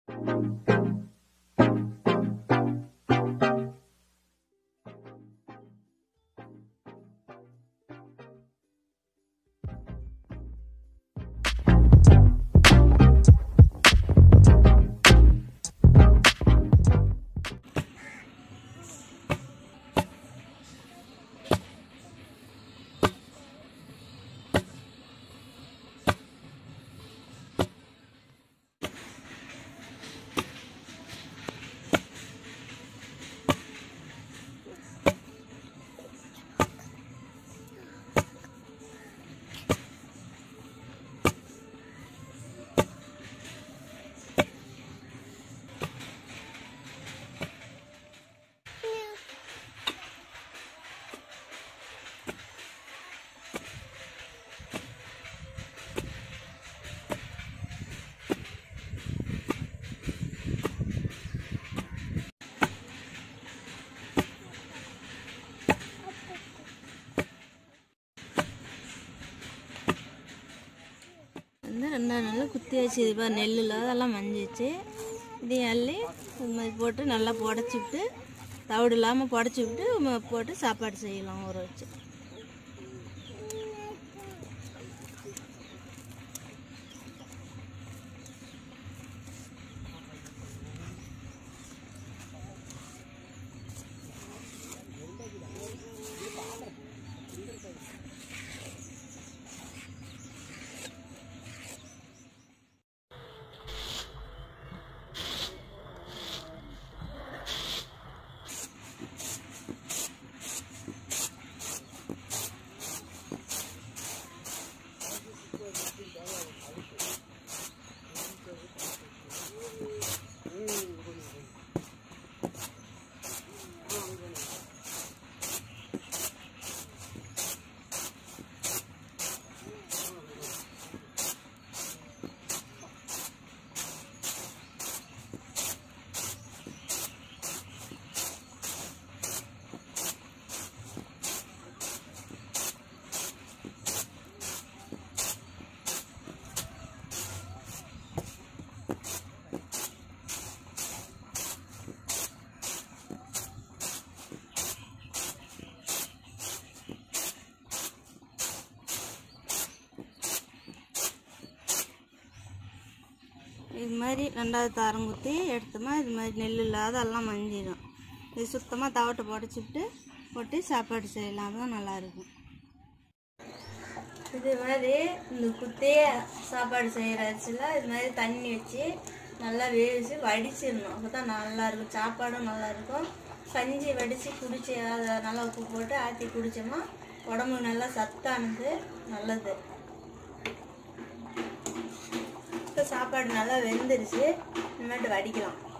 வந்து ரெண்டாவது நாள் குத்தியாச்சு இது பாரு நெல்லில் அதெல்லாம் மஞ்சிச்சு இதையும் அள்ளி இது மாதிரி போட்டு நல்லா புடச்சி விட்டு தவிடு இல்லாமல் புடச்சி விட்டு ம- போட்டு சாப்பாடு செய்யலாம் ஊற வச்சு இது மாதிரி ரெண்டாவது தாரம் குத்தி எடுத்தோமா இது மாதிரி நெல் இல்லாத எல்லாம் மஞ்சிடும் இது சுத்தமாக தவட்டை புடச்சிட்டு போட்டு சாப்பாடு செய்யலாம் தான் நல்லாயிருக்கும் இது மாதிரி இந்த குத்தியே சாப்பாடு செய்கிற அரிசியில் இது மாதிரி தண்ணி வச்சு நல்லா வேவிச்சு வடிச்சிடணும் அப்போ தான் நல்லாயிருக்கும் சாப்பாடும் நல்லாயிருக்கும் கஞ்சி வடித்து குடிச்சு அதை நல்லா உப்பு போட்டு ஆற்றி குடித்தோமா உடம்புக்கு நல்லா சத்தானது நல்லது இப்போ சாப்பாடு நல்லா வெந்துருச்சு இனிமேட்டு வடிக்கலாம்